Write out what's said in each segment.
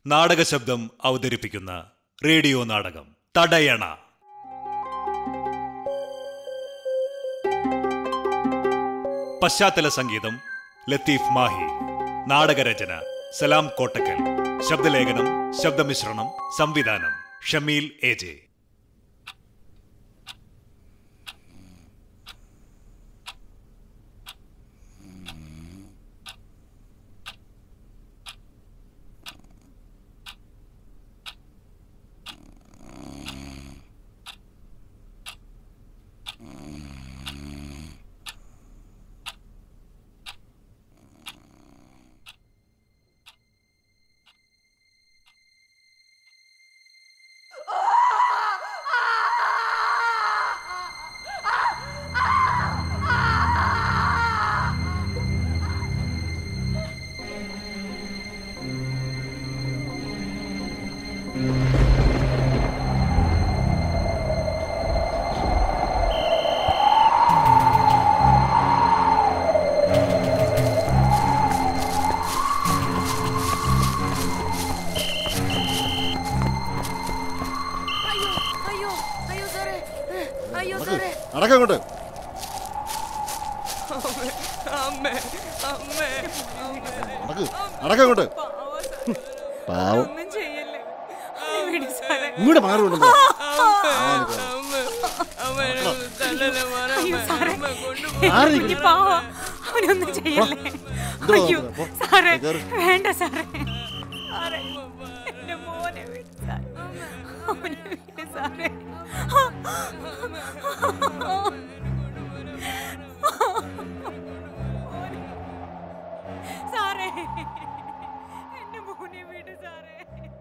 നാടക ശബ്ദം അവതരിപ്പിക്കുന്ന റേഡിയോ നാടകം തടയണ പശ്ചാത്തല സംഗീതം ലത്തീഫ് മാഹി നാടകരചന സലാം കോട്ടക്കൽ ശബ്ദലേഖനം ശബ്ദമിശ്രണം സംവിധാനം ഷമീൽ എ ജെ അയ്യോ അയ്യോ അയ്യോ സാറേ അയ്യോ സാറേ നടക്കങ്ങോട്ട് അമ്മേ അമ്മേ നടക്ക് നടക്കങ്ങോട്ട് പാവം സാറേ. പാവം ഒന്നും ചെയ്യല്ലേ വിട് സാറേ ഇങ്ങോട്ട് മാറി വിടുന്നു അയ്യോ സാറേ മാറി കുഞ്ഞി നിൽക്ക്. പാവം അവനൊന്നും ചെയ്യല്ലേ എന്തുവാ അയ്യോ നോക്കുന്നത്? പോ. സാറേ കേറ്. വേണ്ട സാറേ സാറേ എന്റെ മോനെ വിട് സാറേ അവനെ വിട് സാറേ സാറേ എന്റെ മോനെ വിട് സാറേ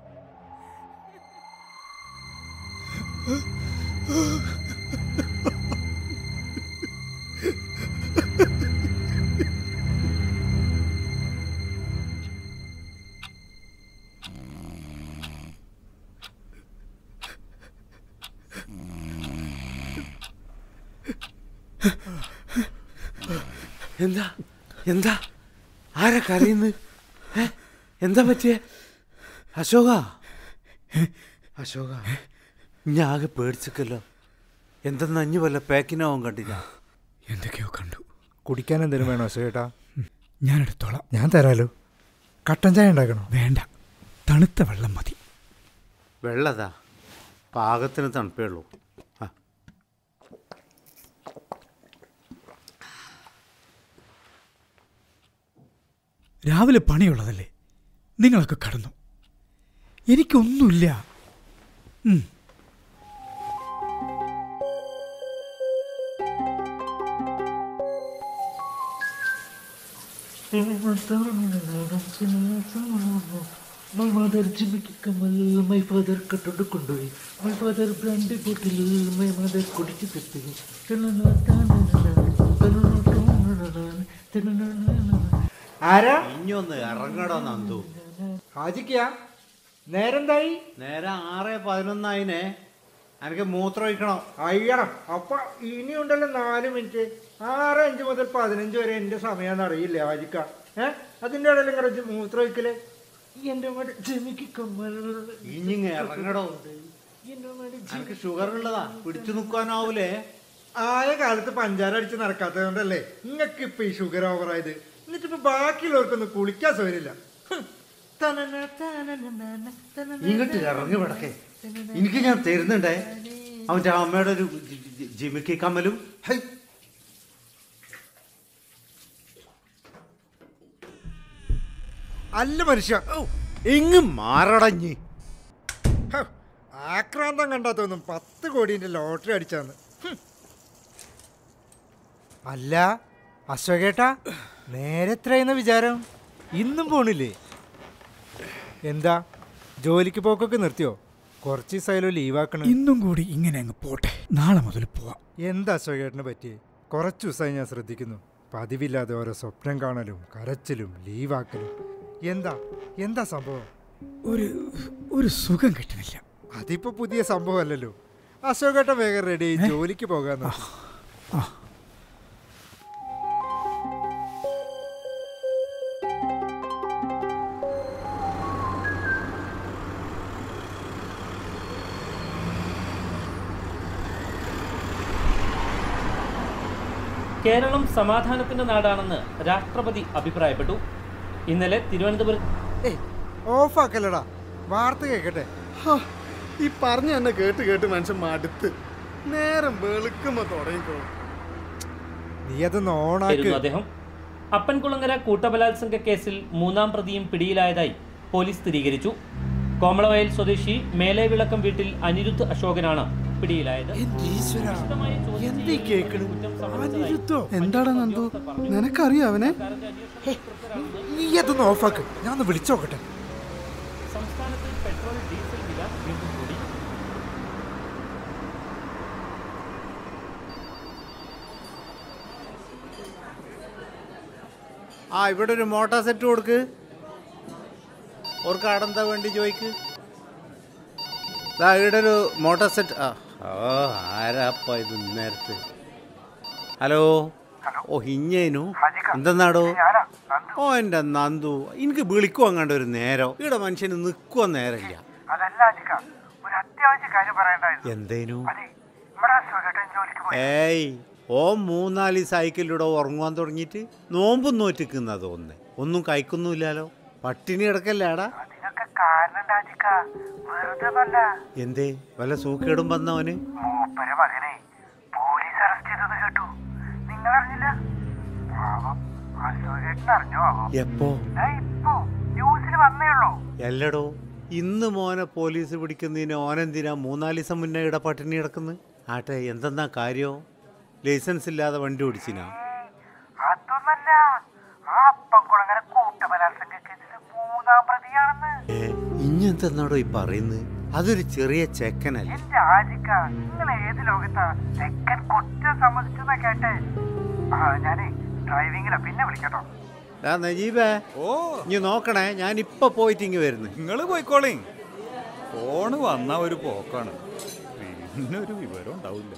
എന്താ എന്താ ആരാ കരയുന്നത് ഏ? എന്താ പറ്റിയേ അശോക അശോക ഞാൻ ആകെ പേടിച്ചക്കല്ലോ എന്തെന്ന് അഞ്ഞു വല്ല പാക്കിനാവും കണ്ടില്ല എന്തൊക്കെയോ കണ്ടു കുടിക്കാൻ എന്തെങ്കിലും വേണോ ചേട്ടാ ഞാൻ എടുത്തോളാം ഞാൻ തരാലോ കട്ടൻ ചായ ഉണ്ടാക്കണോ വേണ്ട തണുത്ത വെള്ളം മതി വെള്ളതാ പാകത്തിന് തണുപ്പേ ഉള്ളൂ ആ രാവിലെ പണിയുള്ളതല്ലേ നിങ്ങളൊക്കെ കടന്നു എനിക്കൊന്നുമില്ല ഉം. My mother Jimmy Kamal, my father കട്ടോണ്ട് കൊണ്ടുപോയി my father brandy bottle my mother കുടിച്ചു തെറ്റി ആരാ ഇനി ഒന്ന് ഇറങ്ങടോ നന്ദു ഹാജിക്കാ നേരെന്തായി നേരെ ആറ് പതിനൊന്നായിനെ എനിക്ക് മൂത്രം ഒഴിക്കണോ അയ്യണം അപ്പൊ ഇനിയുണ്ടല്ലോ നാല് മിനിറ്റ് ആറ് അഞ്ച് മുതൽ പതിനഞ്ച് വരെ എന്റെ സമയമാണെന്ന് അറിയില്ല ഹാജിക്ക ഏ അതിന്റെ ഇടയിലും കുറച്ച് മൂത്രമൊഴിക്കല് എന്റെ മടി ജിമിക്ക് കമ്മൽ ഇനിങ്ങ ഇറങ്ങടോ എന്റെ മടി എനിക്ക് ഷുഗർ ഉള്ളതാ പിടിച്ചു നിൽക്കാനാവൂലേ ആയ കാലത്ത് പഞ്ചാര അടിച്ച് നടക്കാത്തതുകൊണ്ടല്ലേ നിങ്ങൾക്ക് ഇപ്പൊ ഈ ഷുഗർ ഓവറായത് എന്നിട്ട് ഇപ്പൊ ബാക്കിയുള്ളവർക്കൊന്നും കുളിക്കാൻ സൗകര്യമില്ല ഹും. തനന തനനനന തനന ഇങ്ങോട്ട് ഇറങ്ങി വിടക്കേ എനിക്ക് ഞാൻ തരുന്നുണ്ടേ അവന്റെ അമ്മയുടെ ഒരു ജി- ജി- ജിമിക്കി കമ്മലും ഹൈ. അല്ല മനുഷ്യ ഇങ്ങ് മാറടഞ്ഞി ഹ, ആക്രാന്തം കണ്ടാത്തൊന്നും പത്ത് കോടിന്റെ ലോട്ടറി അടിച്ചാന്ന് ഹും. അല്ല അശോകേട്ടാ നേരെ എത്രയെന്ന വിചാരം ഇന്നും പോണില്ലേ എന്താ ജോലിക്ക് പോക്കൊക്കെ നിർത്തിയോ കുറച്ച് ദിവസമായാലോ ലീവാക്കണം ഇന്നും കൂടി ഇങ്ങനെ അങ്ങ് പോട്ടെ നാളെ മുതൽ പോവാം എന്താ അശോകേട്ടനെ പറ്റി കുറച്ച് ദിവസമായി ഞാൻ ശ്രദ്ധിക്കുന്നു പതിവില്ലാതെ ഓരോ സ്വപ്നം കാണലും കരച്ചിലും ലീവാക്കലും എന്താ എന്താ സംഭവം ഒരു ഒരു സുഖം കിട്ടുന്നില്ല അതിപ്പോ പുതിയ സംഭവമല്ലല്ലോ അശോകേട്ടൻ വേഗം റെഡി ജോലിക്ക് പോകാൻ നോക്ക്. ആ കേരളം സമാധാനത്തിന്റെ നാടാണെന്ന് രാഷ്ട്രപതി അഭിപ്രായപ്പെട്ടു ഇന്നലെ തിരുവനന്തപുരം ഏയ് ഓഫാക്കല്ലടാ വാർത്ത കേൾക്കട്ടെ ഹാ, ഈ പറഞ്ഞ തന്നെ കേട്ട് കേട്ട് മനുഷ്യൻ മടുത്ത് നേരം വെളുക്കുമ്പോ തുടങ്ങിക്കോ നീ അതൊന്ന് ഓണാക്ക് ആയിരുന്നു അദ്ദേഹം അപ്പൻകുളങ്ങര കൂട്ടബലാത്സംഗ കേസിൽ മൂന്നാം പ്രതിയും പിടിയിലായതായി പോലീസ് സ്ഥിരീകരിച്ചു കോമളവയൽ സ്വദേശി മേലെ വിളക്കം വീട്ടിൽ അനിരുദ്ധ് അശോകനാണ് പിടിയിലായത് വിശദമായ ചോദ്യം ചെയ്യലിൽ കുറ്റം സമ്മതിച്ചതായി എന്താടാ നന്ദു നിനക്കറിയോ അവനെ നീ അതൊന്ന് ഓഫാക്ക് ഞാൻ ഒന്ന് വിളിച്ചോക്കട്ടെ സംസ്ഥാനത്ത് പെട്രോൾ ഡീസൽ വില വീണ്ടും കൂടി ആ ഇവിടെ ഒരു മോട്ടാർ സെറ്റ് കൊടുക്ക് ഓർക്ക് ആടെന്താ വേണ്ടി ചോദിക്ക് ദാ ഇവിടെ ഒരു മോട്ടാർ സെറ്റ് ആ ഓ ആരാപ്പ ഇത് നേരത്തെ ഹലോ ഓ ഹിഞ്ഞേനു എന്തെന്നാടോ ഓ എൻ്റെ നന്ദു എനിക്ക് വിളിക്കും അങ്ങാണ്ട് ഒരു നേരം ഇവിടെ മനുഷ്യന് നിൽക്കുവാൻ നേരമില്ല അതല്ല അജിക്ക ഒരു അത്യാവശ്യ കാര്യം പറയണ്ടായിരുന്നു എന്തേനു നമ്മുടെ സുഖട്ടൻ ജോലിക്ക് ഏയ് ഓ മൂന്നാല് സൈക്കിളിലൂടെ ഉറങ്ങുവാൻ തുടങ്ങിയിട്ട് നോമ്പും നോറ്റിക്കുന്ന തോന്നുന്നേ ഒന്നും കഴിക്കുന്നുമില്ലല്ലോ പട്ടിണി കിടക്കല്ലേടാ അതിനൊക്കെ കാരണം രാജിക്ക വെറുതെ അല്ല എന്തേ വല്ല സൂക്കേടും വന്നവന് മൂപ്പര മകനെ പോലീസ് അറസ്റ്റ് ചെയ്തത് കേട്ടു നിങ്ങൾ അറിഞ്ഞില്ല പാവം അസുഖേട്ടൻ അറിഞ്ഞോ ആവോ എപ്പോ ദാ ഇപ്പോ ന്യൂസിൽ വന്നേ ഉള്ളൂ എല്ലടോ ഇന്ന് മോനെ പോലീസ് പിടിക്കുന്നതിന് ഓനെന്തിനാ മൂന്നാല് ദിവസം മുന്നേ ഇവിടെ പട്ടിണി കിടക്കുന്നു ആട്ടെ എന്തെന്നാ കാര്യോ ലൈസൻസ് ഇല്ലാതെ വണ്ടി ഓടിച്ചിനാ അതൊന്നല്ല ആ അപ്പംകുളങ്ങര കൂട്ടബലാത്സംഗ കേസിൽ മൂന്നാം പ്രതിയാണെന്ന് ഏ ഇഞ്ഞെന്തെന്നാടോ ഈ പറയുന്നത് അതൊരു ചെറിയ ചെക്കനല്ലേ എന്റെ ആജിക്ക നിങ്ങൾ ഏത് ലോകത്താ ചെക്കൻ കുറ്റം സമ്മതിച്ചെന്നാ കേട്ടെ ആ ഞാനേ ഡ്രൈവിങ്ങിലാ പിന്നെ വിളിക്കട്ടോ ഡാ നജീബേ ഓ ഇനി നോക്കണേ ഞാൻ ഇപ്പൊ പോയിട്ട് ഇങ്ങ് വരുന്നു നിങ്ങൾ പോയിക്കോളേ ഫോണ് വന്ന ഒരു പോക്കാണ് പിന്നെ ഒരു വിവരം ഉണ്ടാവില്ല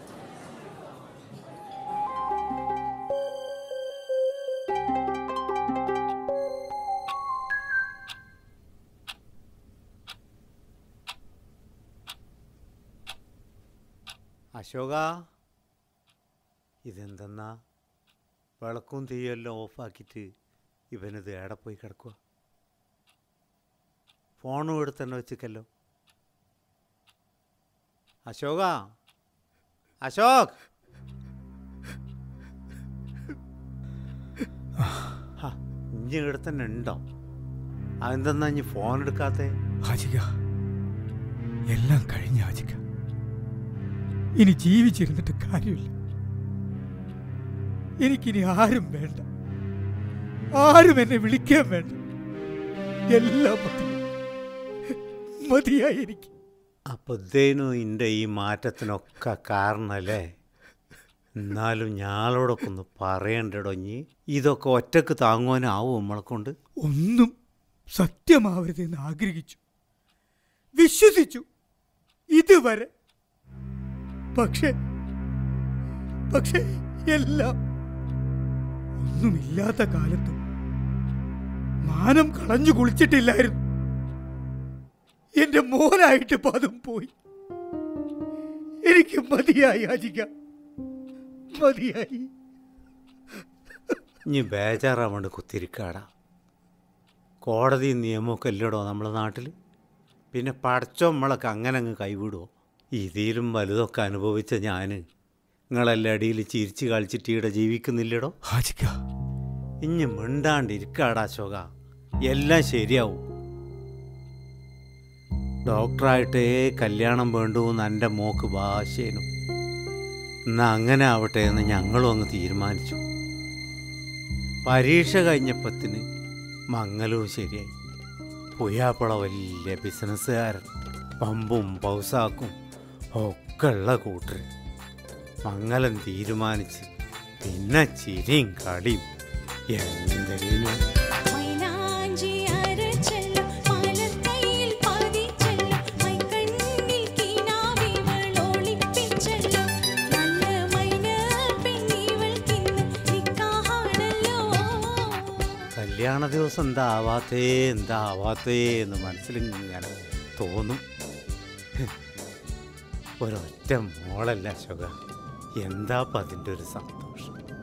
അശോക ഇതെന്തെന്നാ വിളക്കും തീയെല്ലാം ഓഫാക്കിയിട്ട് ഇവനിത് ഏടെ പോയി കിടക്കുക ഫോണും എടുത്തന്നെ വെച്ചിക്കല്ലോ അശോക അശോക് ഹാ, ഇഞ്ഞി ഇവിടെ തന്നെ ഉണ്ടോ അതെന്തെന്നാ ഇനി ഫോൺ എടുക്കാത്തേ ഹാജിക എല്ലാം കഴിഞ്ഞ ഹാജിക ഇനി ജീവിച്ചിരുന്നിട്ട് കാര്യമില്ല എനിക്കിനി ആരും വേണ്ട ആരും എന്നെ വിളിക്കാൻ വേണ്ട എല്ലാം മതി മതിയായി എനിക്ക് അപ്പൊ ഇതേനു എൻ്റെ ഈ മാറ്റത്തിനൊക്കെ കാരണല്ലേ എന്നാലും ഞാളോടൊക്കെ ഒന്ന് പറയണ്ടടോ ഇനി ഇതൊക്കെ ഒറ്റക്ക് താങ്ങുവാനാവും നമ്മളെ കൊണ്ട് ഒന്നും സത്യമാവരുതെന്ന് ആഗ്രഹിച്ചു വിശ്വസിച്ചു ഇതുവരെ പക്ഷേ പക്ഷേ എല്ലാം ഒന്നുമില്ലാത്ത കാലത്തും മാനം കളഞ്ഞു കുളിച്ചിട്ടില്ലായിരുന്നു എന്റെ മോനായിട്ട് പതും പോയി എനിക്ക് മതിയായി യാചിക്ക മതിയായി ഇനി ബേജാറാവാണ്ട് കുത്തിരിക്കാടാ കോടതി നിയമമൊക്കെ അല്ലടോ നമ്മളെ നാട്ടിൽ പിന്നെ പടച്ചോ നമ്മളൊക്കെ അങ്ങനെ അങ്ങ് കൈവിടുമോ ഇതിലും വലുതൊക്കെ അനുഭവിച്ച ഞാൻ നിങ്ങളെല്ലാം അടിയിൽ ചിരിച്ച് കളിച്ചിട്ട് ഇവിടെ ജീവിക്കുന്നില്ലടോ ഹാജിക്ക ഇനി മിണ്ടാണ്ടിരിക്കാടാ ശോക എല്ലാം ശരിയാവും ഡോക്ടറായിട്ടേ കല്യാണം വേണ്ടുവെന്ന് എൻ്റെ മോക്ക് ഭാഷേനു എന്നാ അങ്ങനെ ആവട്ടെ എന്ന് ഞങ്ങളും അങ്ങ് തീരുമാനിച്ചു പരീക്ഷ കഴിഞ്ഞപ്പത്തിന് മംഗലവും ശരിയായി പുയ്യാപ്പള വലിയ ബിസിനസ്സുകാരൻ പമ്പും പൗസാക്കും ഒക്കെ ഉള്ള കൂട്ടർ മംഗലം തീരുമാനിച്ച് പിന്നെ ചിരിയും കളിയും എന്തെങ്കിലും മൈലാഞ്ചി അരച്ചല്ലോ മലർക്കൈയിൽ പതിച്ചല്ലോ മൈക്കണ്ണിൽ കിനാവിവൾ ഒളിപ്പിച്ചല്ലോ നല്ല മൈന പെണ്ണിവൾക്കിന്ന് നിക്കാഹാണല്ലോ കല്യാണ ദിവസം എന്താ ആവാത്തേ എന്താ ആവാത്തേ എന്ന് മനസ്സിലിങ്ങനെ തോന്നും ഒരൊറ്റ മോളല്ല അശോക എന്താ അപ്പം അതിൻ്റെ ഒരു സന്തോഷം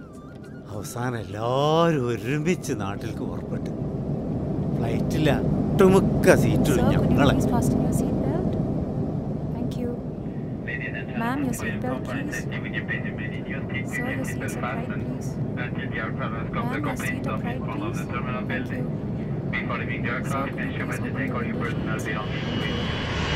അവസാനം എല്ലാവരും ഒരുമിച്ച് നാട്ടിലേക്ക് പുറപ്പെട്ടു ഫ്ലൈറ്റില്ല ഒട്ടുമുക്ക സീറ്റും Sir, could you ഞങ്ങളെ please fasten your seatbelt? Thank you. Ma'am, your seatbelt, please. Sir, your seats upright, please. Ma'am, your seat upright, please. Thank you. Sir, could you please open your luggage?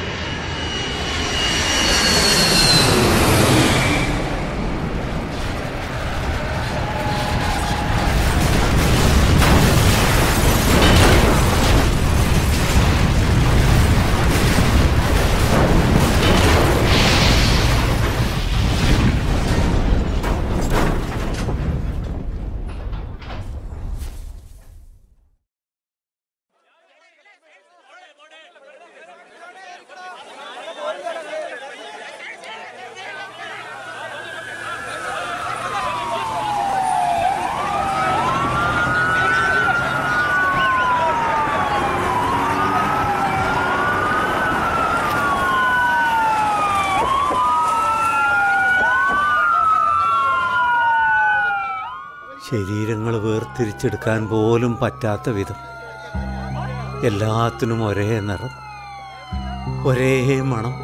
ശരീരങ്ങൾ വേർതിരിച്ചെടുക്കാൻ പോലും പറ്റാത്ത വിധം എല്ലാത്തിനും ഒരേ നിറം ഒരേ മണം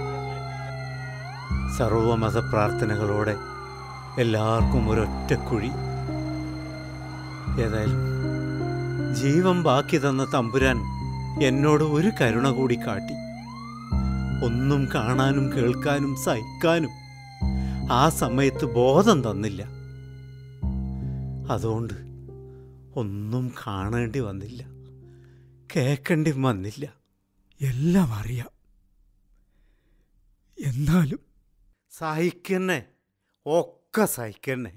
സർവമത പ്രാർത്ഥനകളോടെ എല്ലാവർക്കും ഒരൊറ്റ കുഴി ഏതായാലും ജീവൻ ബാക്കി തന്ന തമ്പുരാൻ എന്നോട് ഒരു കരുണ കൂടി കാട്ടി ഒന്നും കാണാനും കേൾക്കാനും സഹിക്കാനും ആ സമയത്ത് ബോധം തന്നില്ല അതുകൊണ്ട് ഒന്നും കാണേണ്ടി വന്നില്ല കേൾക്കേണ്ടി വന്നില്ല എല്ലാം അറിയാം എന്നാലും സഹിക്കന്നെ ഒക്കെ സഹിക്കന്നെ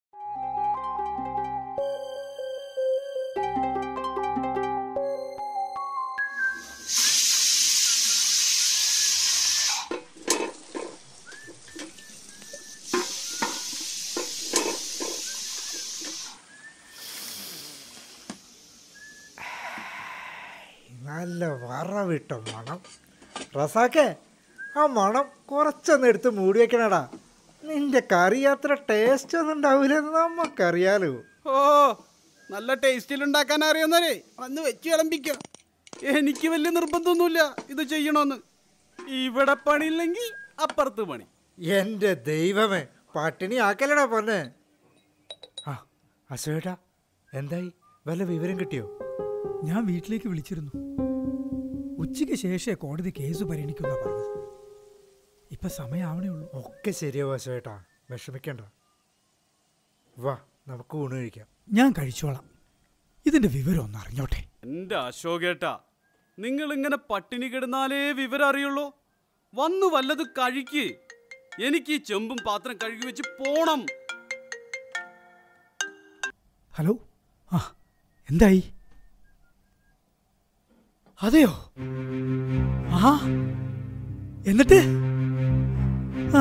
നല്ല വറവിട്ട മണം റസാക്കെ ആ മണം കുറച്ചൊന്ന് എടുത്ത് മൂടി വെക്കണടാ നിന്റെ കറി അത്ര ടേസ്റ്റ് ഒന്നും ഉണ്ടാവില്ലെന്ന് നമുക്കറിയാലോ ഓ നല്ല ടേസ്റ്റിൽ ഉണ്ടാക്കാൻ അറിയുന്നവരെ വന്ന് വെച്ച് വിളമ്പിക്കോ എനിക്ക് വലിയ നിർബന്ധമൊന്നുമില്ല ഇത് ചെയ്യണമെന്ന് ഇവിടെ പണിയില്ലെങ്കിൽ അപ്പുറത്ത് പണി എൻ്റെ ദൈവമേ പട്ടിണി ആക്കലടാ പൊന്നെ ആ അശോട്ടാ എന്തായി വല്ല വിവരം കിട്ടിയോ ഞാൻ വീട്ടിലേക്ക് വിളിച്ചിരുന്നു ഉച്ചയ്ക്ക് ശേഷമേ കോടതി കേസ് പരിഗണിക്കുന്ന പറഞ്ഞത് ഇപ്പൊ സമയമാവണേ ഉള്ളൂ ഒക്കെ ശരിയാവും അശോട്ടാ വിഷമിക്കണ്ട വാ നമുക്ക് ഊണ് കഴിക്കാം ഞാൻ കഴിച്ചോളാം ഇതിന്റെ വിവരം ഒന്ന് അറിഞ്ഞോട്ടെ എൻ്റെ അശോകേട്ടാ നിങ്ങൾ ഇങ്ങനെ പട്ടിണി കിടന്നാലേ വിവരം അറിയുള്ളൂ വന്നു വല്ലത് കഴിക്ക് എനിക്ക് ഈ ചെമ്പും പാത്രം കഴുകി വെച്ച് പോണം ഹലോ ആ എന്തായി അതെയോ ആ എന്നിട്ട് ആ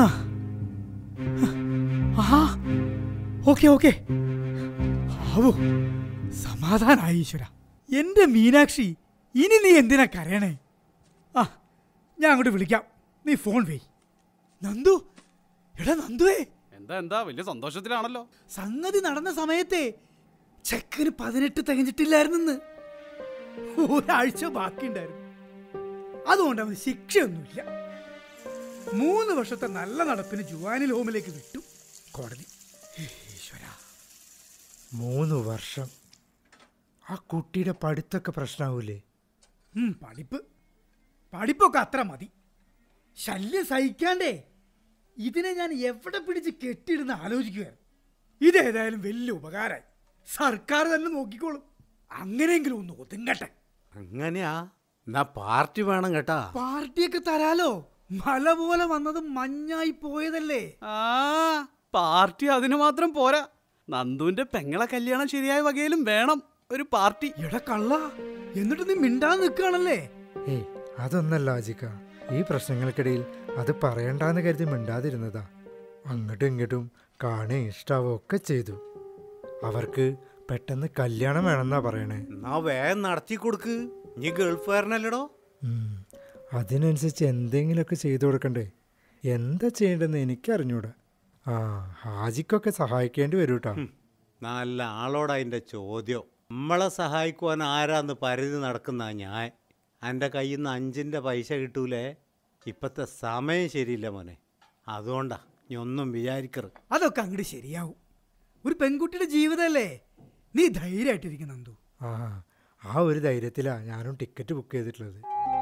ആ ഓക്കെ ഓക്കെ ആവോ സമാധാനായി ഈശ്വര എന്റെ മീനാക്ഷി ഇനി നീ എന്തിനാ കരയണേ ആ ഞാൻ അങ്ങോട്ട് വിളിക്കാം നീ ഫോൺ വെയ് നന്ദു എടാ നന്ദുവേ എന്താ എന്താ വലിയ സന്തോഷത്തിലാണല്ലോ സംഗതി നടന്ന സമയത്തെ ചെക്കന് പതിനെട്ട് തികഞ്ഞിട്ടില്ലായിരുന്നെന്ന് ഒരാഴ്ച ബാക്കിയുണ്ടായിരുന്നു അതുകൊണ്ട് അവന് ശിക്ഷയൊന്നുമില്ല മൂന്ന് വർഷത്തെ നല്ല നടപ്പിന് ജുവാനിൽ ഹോമിലേക്ക് വിട്ടു കോടതി ഈശ്വര മൂന്ന് വർഷം ആ കുട്ടിയുടെ പഠിത്തൊക്കെ പ്രശ്നമാവൂലേ ഉം, പഠിപ്പ് പഠിപ്പൊക്കെ അത്ര മതി ശല്യം സഹിക്കാണ്ടേ ഇതിനെ ഞാൻ എവിടെ പിടിച്ച് കെട്ടിയിടുന്ന് ആലോചിക്കുകയായിരുന്നു ഇതേതായാലും വലിയ ഉപകാരമായി സർക്കാർ തന്നെ നോക്കിക്കോളും അങ്ങനെയെങ്കിലും ഒന്ന് ഒതുങ്ങട്ടെ അങ്ങനെയാ എന്നാ പാർട്ടി വേണം കേട്ടാ പാർട്ടിയൊക്കെ തരാലോ മല പോലെ വന്നത് മഞ്ഞായി പോയതല്ലേ ആ പാർട്ടി അതിന് മാത്രം പോരാ നന്ദുവിന്റെ പെങ്ങളെ കല്യാണം ശരിയായ വകയിലും വേണം ഒരു പാർട്ടി എടാ കള്ള എന്നിട്ട് നീ മിണ്ടാതെ നിൽക്കുകയാണല്ലേ ഏയ് അതൊന്നല്ല ആജിക്ക ഈ പ്രശ്നങ്ങൾക്കിടയിൽ അത് പറയണ്ടാന്ന് കരുതി മിണ്ടാതിരുന്നതാ അങ്ങോട്ടും ഇങ്ങോട്ടും കാണേ ഇഷ്ടാവോ ഒക്കെ ചെയ്തു അവർക്ക് പെട്ടെന്ന് കല്യാണം വേണമെന്നാ പറയണേ എന്നാ വേഗം നടത്തി കൊടുക്ക് നീ ഗൾഫുകാരനല്ലടോ ഉം. അതിനനുസരിച്ച് എന്തെങ്കിലുമൊക്കെ ചെയ്തു കൊടുക്കണ്ടേ എന്താ ചെയ്യേണ്ടതെന്ന് എനിക്കറിഞ്ഞൂടാ ആ ഹാജിക്കൊക്കെ സഹായിക്കേണ്ടി വരും കേട്ടോ നല്ല ആളോട് അതിൻ്റെ ചോദ്യം നമ്മളെ സഹായിക്കുവാൻ ആരാന്ന് പരിധി നടക്കുന്ന ഞാൻ എൻ്റെ കയ്യിൽ നിന്ന് അഞ്ചിൻ്റെ പൈസ കിട്ടൂലേ ഇപ്പോഴത്തെ സമയം ശരിയില്ല മോനെ അതുകൊണ്ടാ നീ ഒന്നും വിചാരിക്കരുത് അതൊക്കെ അങ്ങോട്ട് ശരിയാവും ഒരു പെൺകുട്ടിയുടെ ജീവിതമല്ലേ നീ ധൈര്യമായിട്ടിരിക്കും നന്ദു ആ ആ ഒരു ധൈര്യത്തിലാണ് ഞാനും ടിക്കറ്റ് ബുക്ക് ചെയ്തിട്ടുള്ളത്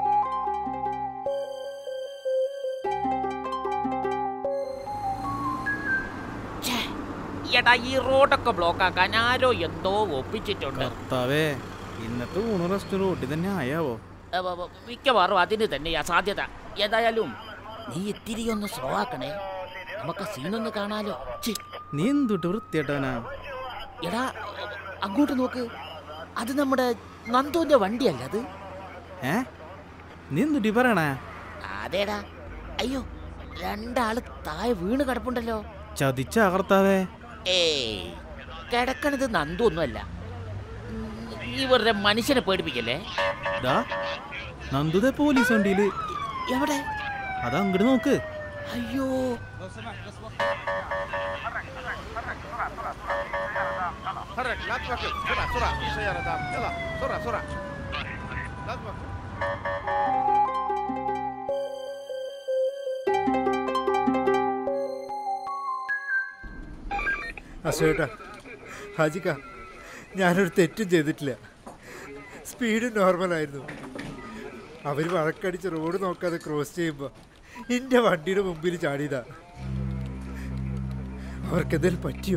എടാ ഈ റോഡൊക്കെ ബ്ലോക്ക് ആക്കാൻ ആരോ എന്തോ ഒപ്പിച്ചിട്ടുണ്ട് കർത്താവേ ഇന്നത്തെ ഊണ് റെസ്റ്റ് റോട്ടിൽ തന്നെ ആയാവോ ഏ, വ- വ- മിക്കവാറും അതിന് തന്നെയാ സാധ്യത ഏതായാലും നീ ഇത്തിരി ഒന്ന് സ്ലോ ആക്കണേ നമുക്ക് സീനൊന്ന് കാണാലോ ഛി, നീ എന്തുട്ട് വൃത്തിയേട്ടവനാ എടാ അങ്ങോട്ട് നോക്ക് അത് നമ്മുടെ നന്ദുവിന്റെ വണ്ടിയല്ല അത് ഏ നീ എന്തുട്ടി പറയണേ അതേടാ അയ്യോ രണ്ടാള് താഴെ വീണ് കിടപ്പുണ്ടല്ലോ ചതിച്ച കർത്താവേ ഏയ് കിടക്കണത് നന്ദു ഒന്നുമല്ല ഉം, നീ വെറുതെ മനുഷ്യനെ പേടിപ്പിക്കല്ലേ ഡാ നന്ദുദേ പോലീസ് വണ്ടിയില് എവിടെ അത് അങ്ങോട്ട് നോക്ക് അയ്യോ അശോട്ടാ ഹാജിക്ക ഞാനൊരു തെറ്റും ചെയ്തിട്ടില്ല സ്പീഡ് നോർമലായിരുന്നു അവർ വഴക്കടിച്ച് റോഡ് നോക്കാതെ ക്രോസ് ചെയ്യുമ്പോൾ എൻ്റെ വണ്ടിയുടെ മുമ്പിൽ ചാടിയതാ അവർക്കെന്തെങ്കിലും പറ്റിയോ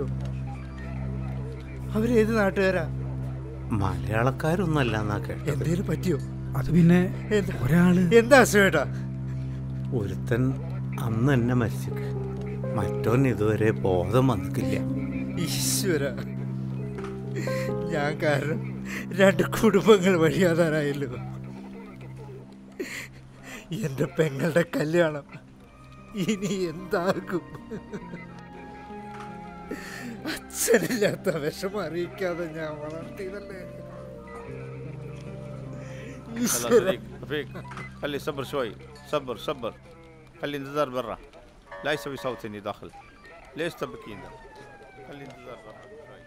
അവരേത് നാട്ടുകാരാ മലയാളക്കാരൊന്നല്ല എന്നാ കേട്ടത് എന്തേലും പറ്റിയോ അത് പിന്നെ എന്താ ഒരാള് എന്താ അശോട്ടാ ഒരുത്തൻ അന്ന് എന്നെ മരിച്ചിക്ക് മറ്റോൻ ഇതുവരെ ബോധം വന്നിട്ടില്ല ഈശ്വര ഞാൻ കാരണം രണ്ട് കുടുംബങ്ങൾ വഴിയാതാരായല്ലോ എൻ്റെ പെങ്ങളുടെ കല്യാണം ഇനി എന്താകും അച്ഛനില്ലാത്ത വിഷമം അറിയിക്കാതെ ഞാൻ വളർത്തിയതല്ലേ خلاص ഈശ്വര رفيق رفيق خلي صبر شوي صبر صبر خلي انتظار برا لا يسوي صوت اني داخل ليش تبكين ده خلي انتظار برا شوي.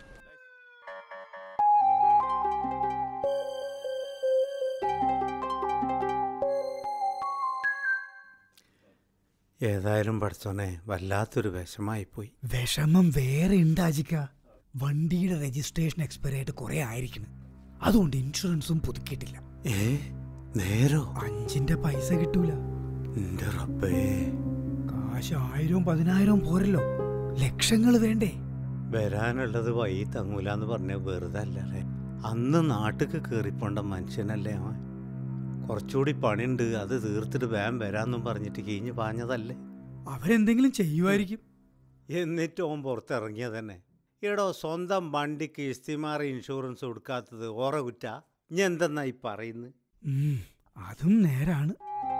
ഏതായാലും പഠിച്ചോനെ വല്ലാത്തൊരു വിഷമായിപ്പോയി വിഷമം വേറെ ഉണ്ടാജിക്ക വണ്ടിയുടെ രജിസ്ട്രേഷൻ എക്സ്പയർ ആയിട്ട് കുറെ ആയിരിക്കണം അതുകൊണ്ട് ഇൻഷുറൻസും പുതുക്കിയിട്ടില്ല ഏ നേരോ അഞ്ചിന്റെ പൈസ കിട്ടൂല എൻ്റെ റബ്ബേ കാശ് ആയിരവും പതിനായിരവും പോരല്ലോ ലക്ഷങ്ങൾ വേണ്ടേ വരാനുള്ളത് വഴി തങ്ങൂലെന്ന് പറഞ്ഞ വെറുതെ അല്ലേ അന്ന് നാട്ടിക്ക് കയറിപ്പോണ്ട മനുഷ്യനല്ലേ അവൻ കുറച്ചുകൂടി പണിയുണ്ട് അത് തീർത്തിട്ട് വേഗം വരാമെന്നും പറഞ്ഞിട്ട് കഴിഞ്ഞ് പാഞ്ഞതല്ലേ അവരെന്തെങ്കിലും ചെയ്യുമായിരിക്കും എന്നിട്ട് ഓൻ പുറത്തിറങ്ങിയ തന്നെ എടോ സ്വന്തം വണ്ടിക്ക് ഇസ്തിമാറി ഇൻഷുറൻസ് കൊടുക്കാത്തത് ഓറ കുറ്റ ഞാൻ എന്തെന്നാ ഈ പറയുന്നത് ഉം, അതും നേരാണ്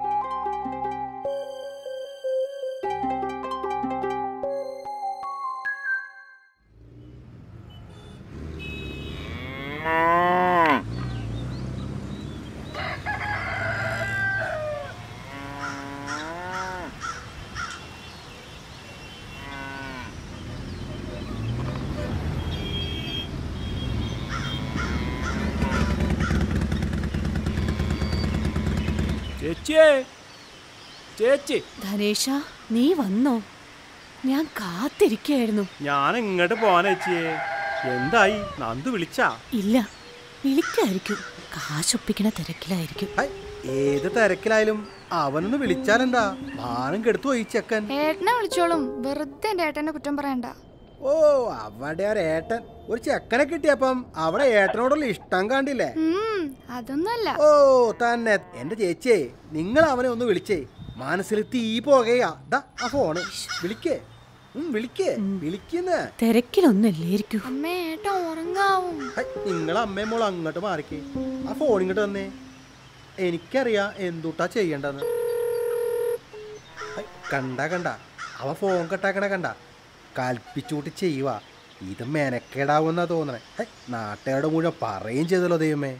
ചേച്ചിയേ ചേച്ചി ധനേഷ നീ വന്നോ ഞാൻ കാത്തിരിക്കായിരുന്നു ഞാൻ ഇങ്ങോട്ട് പോവാനാ ചേച്ചിയെ എന്തായി നന്ദു വിളിച്ചാ ഇല്ല വിളിക്കായിരിക്കും കാശൊപ്പിക്കണ തിരക്കിലായിരിക്കും ഏത് തിരക്കിലായാലും അവനൊന്ന് വിളിച്ചാലെന്താ ഭാരം കെടുത്തു പോയി ചെക്കൻ ഏട്ടനെ വിളിച്ചോളും വെറുതെ എൻ്റെ ഏട്ടനെ കുറ്റം പറയണ്ട ഓ അവിടെ ഒരു ഏട്ടൻ ഒരു ചെക്കനെ കിട്ടിയപ്പം അവിടെ ഏട്ടനോടുള്ള ഇഷ്ടം കണ്ടില്ലേ ഉം, അതൊന്നുമല്ല ഓ തന്നെ എന്റെ ചേച്ചിയെ നിങ്ങൾ അവനെ ഒന്ന് വിളിച്ചേ മനസ്സിൽ തീ പോകയാ ദാ ആ ഫോണ് വിളിക്കേ ഉം, വിളിക്കേ വിളിക്കുന്ന തിരക്കിലൊന്നല്ലേരിക്കും അമ്മേ ഏട്ടൻ ഉറങ്ങാവും നിങ്ങൾ അമ്മയും മോൾ അങ്ങോട്ട് മാറിക്കേ ആ ഫോൺ ഇങ്ങോട്ട് വന്നേ എനിക്കറിയാം എന്തുട്ടാ ചെയ്യണ്ടെന്ന് ഹൈ, കണ്ട കണ്ട അവ ഫോൺ കട്ടാക്കണ കണ്ട കൽപ്പിച്ചൂട്ടി ചെയ്യുക ഇത് മെനക്കേടാവുന്നാ തോന്നണേ ഹൈ, നാട്ടുകാരുടെ മുഴുവൻ പറയുകയും ചെയ്തല്ലോ ദൈവമേ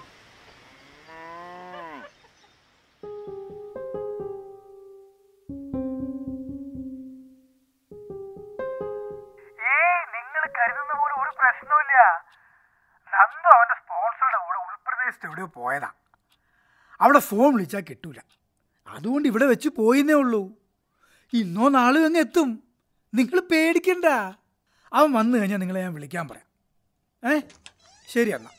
നിങ്ങൾ കരുതുന്ന പോലെ ഒരു എവിടെയോ പോയതാ അവിടെ ഫോൺ വിളിച്ചാൽ കിട്ടൂല അതുകൊണ്ട് ഇവിടെ വെച്ച് പോയിന്നേ ഉള്ളൂ ഇന്നോ നാളെയോ അങ്ങ് എത്തും നിങ്ങൾ പേടിക്കണ്ട അവൻ വന്നു കഴിഞ്ഞാൽ നിങ്ങളെ ഞാൻ വിളിക്കാൻ പറയാം ഏ ശരി എന്നാ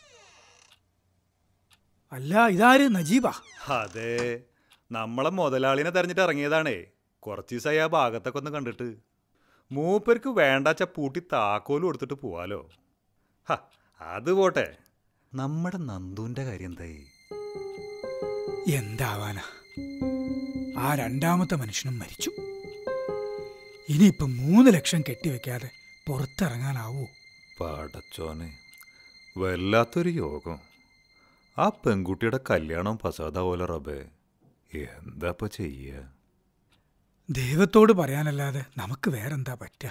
അല്ല ഇതാര് നജീബാ അതെ നമ്മളെ മുതലാളിനെ തെരഞ്ഞിട്ട് ഇറങ്ങിയതാണേ കുറച്ച് ദിവസമായി ആ ഭാഗത്തൊക്കെ ഒന്ന് കണ്ടിട്ട് മൂപ്പർക്ക് വേണ്ടാച്ച പൂട്ടി താക്കോലും കൊടുത്തിട്ട് പോവാലോ ഹ അത് പോട്ടെ നമ്മുടെ നന്ദുവിൻ്റെ കാര്യം എന്തായി എന്താവാനാ ആ രണ്ടാമത്തെ മനുഷ്യനും മരിച്ചു ഇനിയിപ്പം മൂന്ന് ലക്ഷം കെട്ടിവെക്കാതെ പുറത്തിറങ്ങാനാവൂ പടച്ചോനെ വല്ലാത്തൊരു യോഗം ആ പെൺകുട്ടിയുടെ കല്യാണം പസാതാവോല റബേ എന്താ ചെയ്യുക ദൈവത്തോട് പറയാനല്ലാതെ നമുക്ക് വേറെന്താ പറ്റുക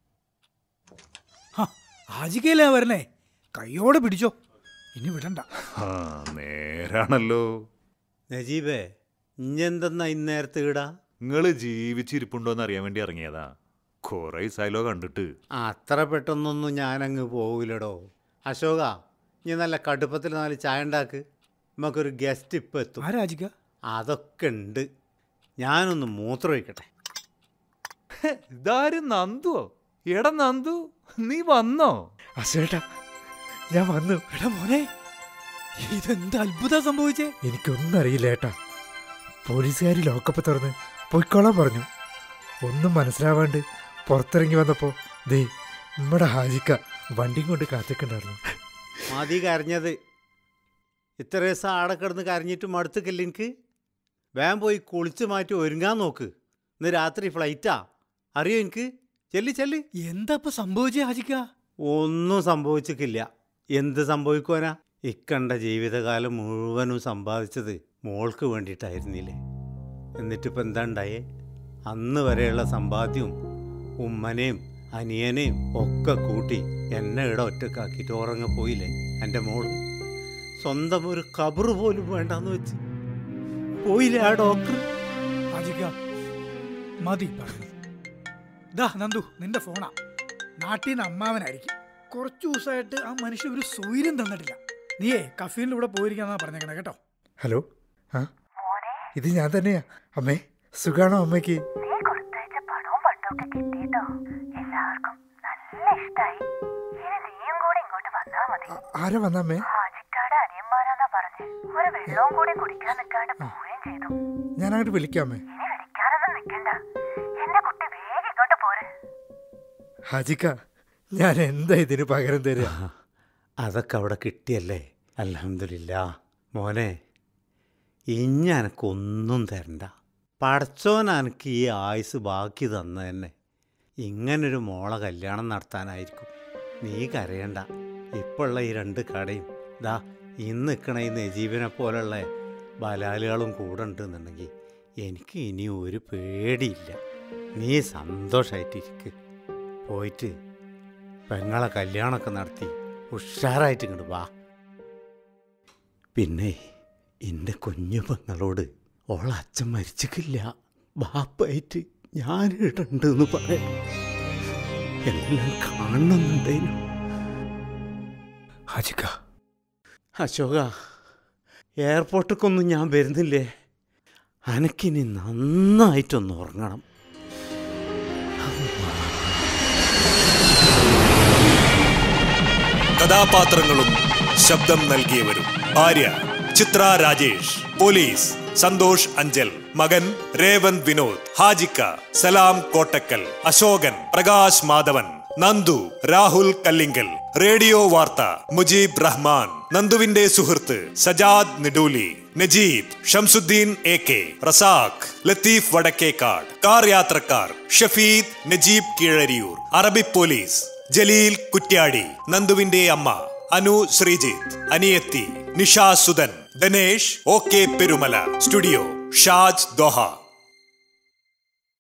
ആജികയിലാ വരണേ കയ്യോടെ പിടിച്ചോ ഇനി വിടണ്ട ആ നേരാണല്ലോ നജീബേ ഇഞ്ഞെന്തെന്നാ ഇന്നേരത്ത് ഇടാ നിങ്ങൾ ജീവിച്ചിരിപ്പുണ്ടോന്ന് അറിയാൻ വേണ്ടി ഇറങ്ങിയതാ കുറേ ദിവസമായാലോ കണ്ടിട്ട് അത്ര പെട്ടെന്നൊന്നും ഞാനങ്ങ് പോകില്ലടോ അശോക നീ നല്ല കടുപ്പത്തിൽ നാല് ചായ ഉണ്ടാക്ക് നമുക്കൊരു ഗസ്റ്റ് ഇപ്പം എത്തും ആരാജിക്ക അതൊക്കെ ഉണ്ട് ഞാനൊന്ന് മൂത്രം ഒഴിക്കട്ടെ ഇതാര് നന്ദുവോ എടാ നന്ദു നീ വന്നോ അസേട്ടാ ഞാൻ വന്നു എടാ മോനെ ഇതെന്ത് അത്ഭുതം സംഭവിച്ചേ എനിക്കൊന്നും അറിയില്ല ഏട്ടാ പോലീസുകാർ ലോക്കപ്പ് തുറന്ന് പൊയ്ക്കോളാൻ പറഞ്ഞു ഒന്നും മനസ്സിലാവാണ്ട് പുറത്തിറങ്ങി വന്നപ്പോൾ ദേ നമ്മുടെ ഹാജിക്ക വണ്ടിയും കൊണ്ട് കാത്തിക്കുണ്ടായിരുന്നു മതി കരഞ്ഞത് ഇത്ര ദിവസം ആടെ കിടന്ന് കരഞ്ഞിട്ട് മടുത്തുക്കില്ല എനിക്ക് വേഗം പോയി കുളിച്ച് മാറ്റി ഒരുങ്ങാൻ നോക്ക് ഇന്ന് രാത്രി ഫ്ലൈറ്റാ അറിയോ എനിക്ക് ചെല്ലി ചെല്ലി എന്താ ഇപ്പൊ സംഭവിച്ചേ ഹാജിക്ക ഒന്നും സംഭവിച്ചിട്ടില്ല എന്ത് സംഭവിക്കുവാനാ ഇക്കണ്ട ജീവിതകാലം മുഴുവനും സമ്പാദിച്ചത് മോൾക്ക് വേണ്ടിയിട്ടായിരുന്നില്ലേ എന്നിട്ടിപ്പോൾ എന്താ ഉണ്ടായേ അന്ന് വരെയുള്ള സമ്പാദ്യവും ഉമ്മനെയും അനിയനെയും ഒക്കെ കൂട്ടി എന്നെ ഇവിടെ ഒറ്റക്കാക്കിയിട്ട് ഉറങ്ങിപ്പോയില്ലേ എൻ്റെ മോള് സ്വന്തം ഒരു കബറ് പോലും വേണ്ടാന്ന് വെച്ച് പോയില്ലേ ആ ഡോക്ടർ ഹാജിക്ക മതി പറഞ്ഞു ദാ നന്ദു നിന്റെ ഫോണാ നാട്ടിൽ നിന്ന് അമ്മാവനായിരിക്കും കുറച്ചു ദിവസമായിട്ട് ആ മനുഷ്യൻ ഒരു സ്വൈര്യം തന്നിട്ടില്ല നീയേ കഫീലിൻ്റെ കൂടെ പോയിരിക്കാന്നാ പറഞ്ഞേക്കണേ കേട്ടോ ഹലോ ആ ഇത് ഞാൻ തന്നെയാ അമ്മേ സുഖാണോ അമ്മയ്ക്ക് ആ- ആരാ വന്ന അമ്മേ ഞാൻ അങ്ങോട്ട് വിളിക്കാം അമ്മേ ഹാജിക്ക ഞാൻ എന്താ ഇതിന് പകരം തരിക അതൊക്കെ അവിടെ കിട്ടിയല്ലേ അലഹമില്ല മോനെ ഇഞ്ഞ എനക്കൊന്നും തരണ്ട പടച്ചോൻ എനിക്ക് ഈ ആയുസ് ബാക്കി തന്ന തന്നെ ഇങ്ങനൊരു മോളെ കല്യാണം നടത്താനായിരിക്കും നീ കരയണ്ട ഇപ്പോഴുള്ള ഈ രണ്ട് കടയും ദാ ഇന്ന് നിൽക്കണ ഈ നജീബിനെ പോലുള്ള ബലാലുകളും കൂടെ ഉണ്ടെന്നുണ്ടെങ്കിൽ എനിക്ക് ഇനി ഒരു പേടിയില്ല നീ സന്തോഷമായിട്ടിരിക്ക് പോയിട്ട് പെങ്ങളെ കല്യാണമൊക്കെ നടത്തി ഉഷാറായിട്ട് ഇങ്ങോട്ട് വാ പിന്നെ എൻ്റെ കുഞ്ഞു പെങ്ങളോട് ഓളെ അച്ഛൻ മരിച്ചിട്ടില്ല ബാപ്പായിട്ട് ഞാൻ ഇടണ്ട് എന്ന് പറയാം എല്ലാം കാണുന്നുണ്ടേനു ഹാജിക്ക അശോക എയർപോർട്ടിലേക്കൊന്നും ഞാൻ വരുന്നില്ലേ അനക്കിനി നന്നായിട്ടൊന്ന് ഉറങ്ങണം കഥാപാത്രങ്ങളും ശബ്ദം നൽകിയവരും ഭാര്യ ചിത്ര രാജേഷ് പോലീസ് സന്തോഷ് അഞ്ചൽ മകൻ രേവന്ത് വിനോദ് ഹാജിക്ക സലാം കോട്ടക്കൽ അശോകൻ പ്രകാശ് മാധവൻ നന്ദു രാഹുൽ കല്ലിങ്കൽ റേഡിയോ വാർത്ത മുജീബ് റഹ്മാൻ നന്ദുവിന്റെ സുഹൃത്ത് Sajad Niduli Najeeb Shamsuddin A K Razak Latheef Vadakkekad car യാത്രക്കാർ ഷഫീദ് നജീബ് കീഴരിയൂർ അറബി പോലീസ് ജലീൽ കുറ്റ്യാടി നന്ദുവിന്റെ അമ്മ അനു ശ്രീജിത്ത് അനിയത്തി Nisha Sudhan Dhanesh O K Perumala studio Shaj Doha